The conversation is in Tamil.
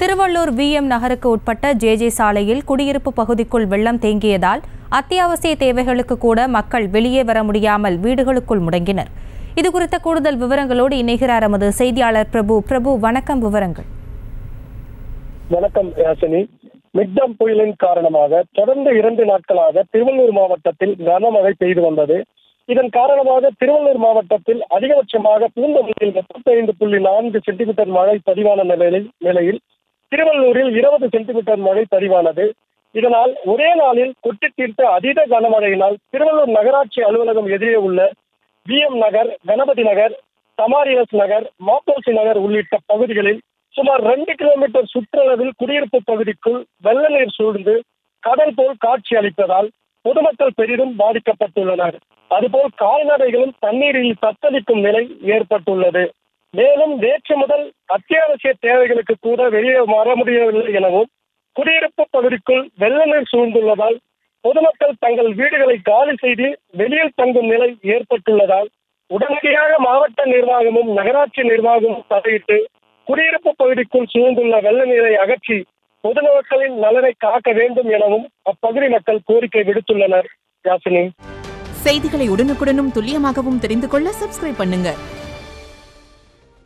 திருவள்ளூர் விஎம் நகருக்கு உட்பட்ட ஜே ஜே சாலையில் குடியிருப்பு பகுதிக்குள் வெள்ளம் தேங்கியதால் அத்தியாவசிய தேவைகளுக்கு கூட மக்கள் வெளியே வர முடியாமல் வீடுகளுக்குள் முடங்கினர் இதுகுறித்த கூடுதல் விவரங்களோடு இணைகிறார் எமது செய்தியாளர் பிரபு பிரபு வணக்கம் விவரங்கள் வணக்கம் யாசினி மிக்டம் புயலின் காரணமாக தொடர்ந்து இரண்டு நாட்களாக திருவள்ளூர் மாவட்டத்தில் கனமழை பெய்து வந்தது இதன் காரணமாக திருவள்ளூர் மாவட்டத்தில் அதிகபட்சமாக பூந்தமல்லியில் முப்பத்தைந்து புள்ளி நான்கு சென்டிமீட்டர் மழை பதிவான நிலையில் நிலையில் திருவள்ளூரில் இருபது சென்டிமீட்டர் மழை பதிவானது இதனால் ஒரே நாளில் கொட்டி தீர்த்த அதீத கனமழையினால் திருவள்ளூர் நகராட்சி அலுவலகம் எதிரே உள்ள விஎம் நகர் கணபதி நகர் சமாரியஸ் நகர் மாப்போசி நகர் உள்ளிட்ட பகுதிகளில் சுமார் ரெண்டு கிலோமீட்டர் சுற்றளவில் குடியிருப்பு பகுதிக்குள் வெள்ள நீர் சூழ்ந்து கடல் போல் காட்சி அளிப்பதால் பொதுமக்கள் பெரிதும் பாதிக்கப்பட்டுள்ளனர் அதுபோல் கால்நடைகளும் தண்ணீரில் தத்தளிக்கும் நிலை ஏற்பட்டுள்ளது மேலும் நேற்று முதல் அத்தியாவசிய தேவைகளுக்கு கூட வெளியே வர முடியவில்லை எனவும் குடியிருப்பு பகுதிக்குள் வெள்ள நீர் சூழ்ந்துள்ளதால் பொதுமக்கள் தங்கள் வீடுகளை காலி செய்து வெளியில் தங்கும் நிலை ஏற்பட்டுள்ளதால் உடனடியாக மாவட்ட நிர்வாகமும் நகராட்சி நிர்வாகமும் தலையிட்டு குடியிருப்பு பகுதிக்குள் சூழ்ந்துள்ள வெள்ள நீரை அகற்றி பொதுமக்களின் நலனை காக்க வேண்டும் எனவும் அப்பகுதி மக்கள் கோரிக்கை விடுத்துள்ளனர் யாசினி செய்திகளை உடனுக்குடனும் துல்லியமாகவும் தெரிந்து கொள்ள சப்ஸ்கிரைப் பண்ணுங்க